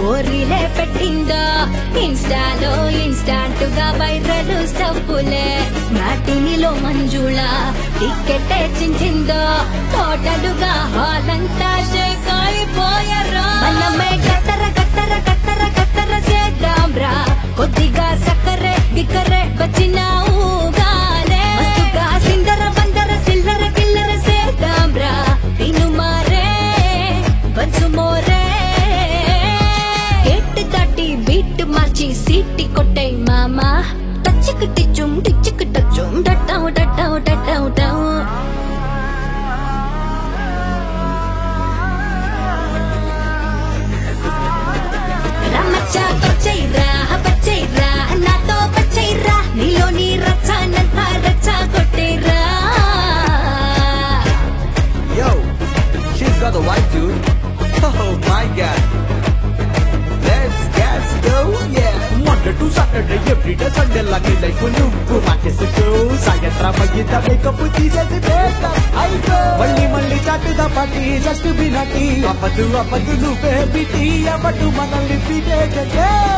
స్టోరీలే పెట్టిందో ఇన్స్టాలో ఇన్స్టాంట్ గా వైరల్ స్టప్పులే నాటినిలో మంజుళ టికెట్ చించిందో టోటలుగా హాల్ అంతా షేక్ అయిపోయారా మనమే కత్తర కత్తర కత్తర కత్తర చేద్దాం రా కొద్దిగా సక్కరే గిక్కరే వచ్చిన ఊగాలే మస్తుగా సిందర బందర సిల్లర కిల్లర చేద్దాం రా తిను మారే బంచు మోరే ఎట్టు దాటి బీట్ మార్చి సీటి కొట్టే మామా టచ్చుకు టిచ్చుం టిచ్చుకు టచ్చుం డట్టం డట్టం డట్టం డట్టం రమ్మచ్చా పచ్చైరా పచ్చైరా నాతో పచ్చైరా నీలోని రచ్చనంతా రచ్చ కొట్టేరా Yo, she's got the white dude. Oh my god. Let's get go, yeah. Monday to Saturday everyday Sunday లాగే లైఫ్ నువ్వు మార్చేసుకో సాయంత్రం అయ్యింద మేకప్ తీసేసి వేస్తా అయిపో మళ్ళీ మళ్ళీ చాటుదా పాటి జస్ట్ బినటి అవ్వదు అవ్వదు నువ్వే బిటి అవ్వదు మనల్ని పిటే